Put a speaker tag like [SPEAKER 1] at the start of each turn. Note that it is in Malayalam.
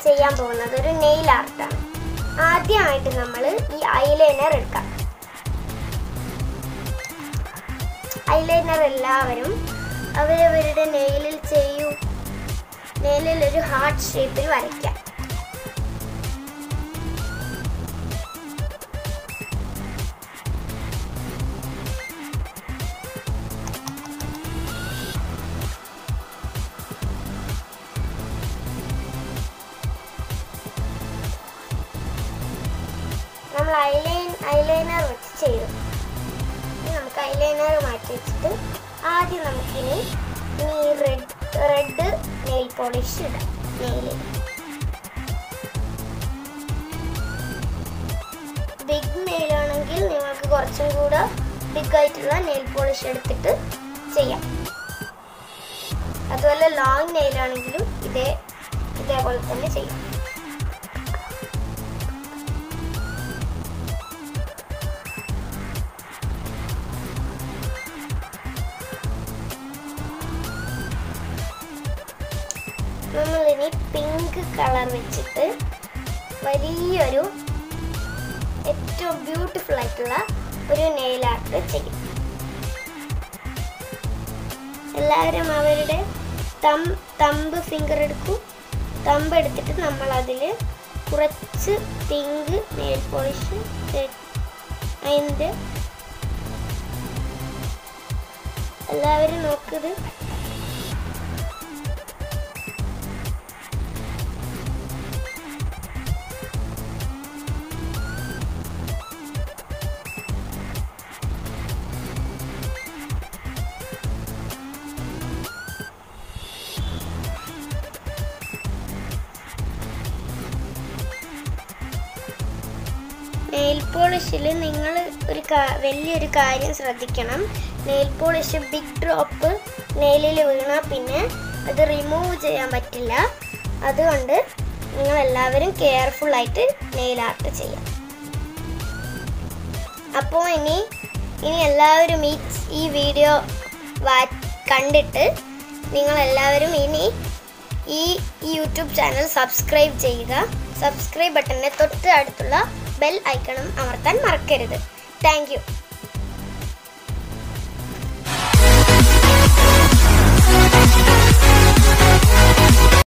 [SPEAKER 1] ചെയ്യാൻ പോകുന്നത് ഒരു നെയിൽ ആർട്ടാണ് ആദ്യമായിട്ട് നമ്മൾ ഈ ഐലൈനർ എടുക്കാം ഐലൈനർ എല്ലാവരും അവരവരുടെ നെയിലിൽ ചെയ്യൂ നെയിലിൽ ഒരു ഹാർട്ട് ഷേപ്പിൽ വരയ്ക്കാം നമ്മൾ ഐലൈൻ ഐലൈനർ വെച്ച് ചെയ്തു ഇനി നമുക്ക് ഐലൈനർ മാറ്റി വെച്ചിട്ട് ആദ്യം നമുക്കിനി ഇനി റെഡ് റെഡ് നെയിൽ പോളിഷ് ഇടാം നെയിലിൽ ബിഗ് നെയിൽ ആണെങ്കിൽ നിങ്ങൾക്ക് കുറച്ചും കൂടെ ബിഗ് ആയിട്ടുള്ള നെയിൽ പോളിഷ് എടുത്തിട്ട് ചെയ്യാം അതുപോലെ ലോങ് നെയിൽ ആണെങ്കിലും ഇതേ ഇതേപോലെ തന്നെ ചെയ്യാം നമ്മളിനി പിങ്ക് കളർ വെച്ചിട്ട് വലിയൊരു ഏറ്റവും ബ്യൂട്ടിഫുൾ ആയിട്ടുള്ള ഒരു നെയിൽ ആർട്ട് ചെയ്യും എല്ലാവരും അവരുടെ തം തമ്പ് ഫിംഗർ എടുക്കും തമ്പ് എടുത്തിട്ട് നമ്മൾ അതിൽ കുറച്ച് പിങ്ക് നെയിൽ പോളിഷ് അതിൻ്റെ എല്ലാവരും നോക്കുന്നത് നെയിൽ പോളിഷിൽ നിങ്ങൾ ഒരു കാ- വലിയൊരു കാര്യം ശ്രദ്ധിക്കണം നെയിൽ പോളിഷ് ബിഗ് ഡ്രോപ്പ് നെയിലിൽ വീണാൽ പിന്നെ അത് റിമൂവ് ചെയ്യാൻ പറ്റില്ല അതുകൊണ്ട് നിങ്ങൾ എല്ലാവരും കെയർഫുൾ ആയിട്ട് നെയിൽ ആർട്ട് ചെയ്യാം അപ്പോൾ ഇനി ഇനി എല്ലാവരും ഈ ഈ വീഡിയോ വാ കണ്ടിട്ട് നിങ്ങൾ എല്ലാവരും ഇനി ഈ യൂട്യൂബ് ചാനൽ സബ്സ്ക്രൈബ് ചെയ്യുക സബ്സ്ക്രൈബ് ബട്ടണിൻ്റെ തൊട്ട് അടുത്തുള്ള ബെൽ ഐക്കണും അമർത്താൻ മറക്കരുത് താങ്ക് യു